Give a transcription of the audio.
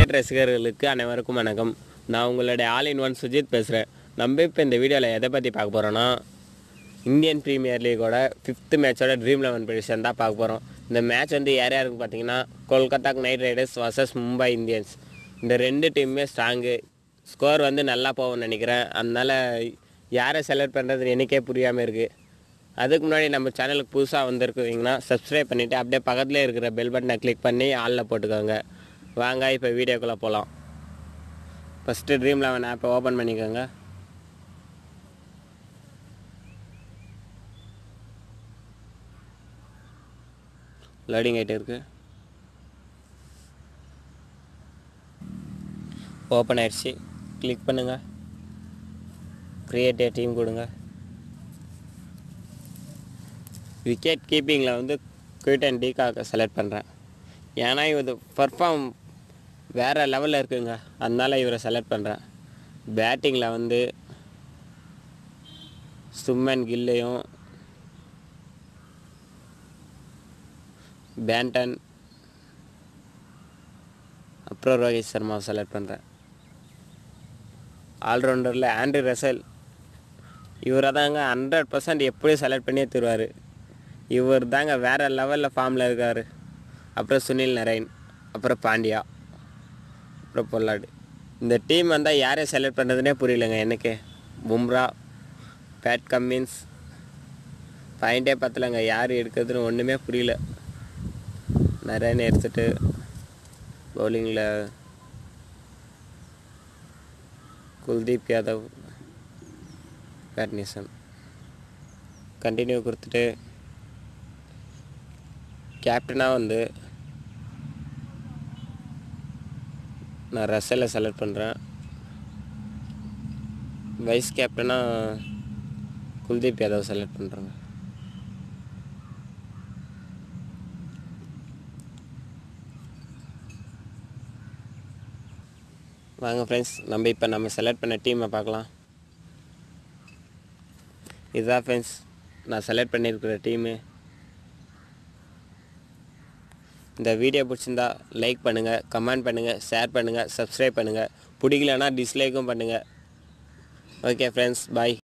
cricket ரசிகர்களுக்கு அனைவருக்கும் வணக்கம் நான் உங்களுடைய ஆல் இன் ஒன் சுஜித் பேசுகிறேன் நம்ம இப்போ இந்த வீடியோவில் எதை பற்றி பார்க்க போகிறோன்னா இந்தியன் ப்ரீமியர் லீகோட ஃபிஃப்த்து மேட்சோட ட்ரீம் லெவன் ப்ரெடிஷன் தான் பார்க்க போகிறோம் இந்த மேட்ச் வந்து யார் யாருக்கு பார்த்தீங்கன்னா Kolkata Knight Riders versus Mumbai Indians இந்த ரெண்டு டீமுமே ஸ்ட்ராங்கு ஸ்கோர் வந்து நல்லா போகும்னு நினைக்கிறேன் அதனால் யாரை செலக்ட் பண்ணுறது எனக்கே புரியாமல் இருக்குது அதுக்கு முன்னாடி நம்ம சேனலுக்கு புதுசாக வந்திருக்குவீங்கன்னா சப்ஸ்கிரைப் பண்ணிவிட்டு அப்படியே பக்கத்துலேயே இருக்கிற பெல் பட்டனை கிளிக் பண்ணி ஆளில் போட்டுக்கோங்க வாங்க இப்போ வீடியோக்குள்ளே போகலாம் ஃபஸ்ட்டு ட்ரீம் லெவன் ஆப்பை ஓப்பன் பண்ணிக்கோங்க லோடிங் ஆகிட்டு இருக்கு ஓப்பன் ஆயிடுச்சு கிளிக் பண்ணுங்கள் க்ரியேட் டீம் கொடுங்க விக்கெட் கீப்பிங்கில் வந்து குயிட் அண்ட் டீகாக்க செலக்ட் பண்ணுறேன் ஏன்னா இது பர்ஃபார்ம் வேறு லெவலில் இருக்குங்க அதனால இவரை செலக்ட் பண்ணுறேன் பேட்டிங்கில் வந்து சும்மன் கில்லையும் பேண்டன் அப்புறம் ரோஹித் சர்மாவை செலக்ட் பண்ணுறேன் ஆல்ரவுண்டரில் ஆண்ட்ரி ரசல் இவரை தாங்க ஹண்ட்ரட் பர்சன்ட் எப்படி செலக்ட் பண்ணியே தருவார் இவர் தாங்க வேறு லெவலில் ஃபார்மில் இருக்கார் அப்புறம் சுனில் நரேன் அப்புறம் பாண்டியா அப்புறம் பொல்லாடு இந்த டீம் வந்தால் யாரை செலக்ட் பண்ணுறதுனே புரியலங்க எனக்கு பும்ரா பேட் கம்மின்ஸ் பாயிண்டே பத்தலைங்க யார் எடுக்கிறதுன்னு ஒன்றுமே புரியல நரேன் எடுத்துட்டு பவுலிங்கில் குல்தீப் யாதவ் பேட்னிசன் கண்டினியூ கொடுத்துட்டு கேப்டனாக வந்து நான் ரசலை செலக்ட் பண்ணுறேன் வைஸ் கேப்டனாக குல்தீப் யாதவ் செலக்ட் பண்ணுறேங்க வாங்க ஃப்ரெண்ட்ஸ் நம்ம இப்போ நம்ம செலக்ட் பண்ண டீமை பார்க்கலாம் இதுதான் ஃப்ரெண்ட்ஸ் நான் செலக்ட் பண்ணியிருக்கிற டீமு இந்த வீடியோ பிடிச்சிருந்தா லைக் பண்ணுங்கள் கமெண்ட் பண்ணுங்கள் ஷேர் பண்ணுங்கள் சப்ஸ்கிரைப் பண்ணுங்கள் பிடிக்கலன்னா டிஸ்லைக்கும் பண்ணுங்கள் ஓகே ஃப்ரெண்ட்ஸ் பாய்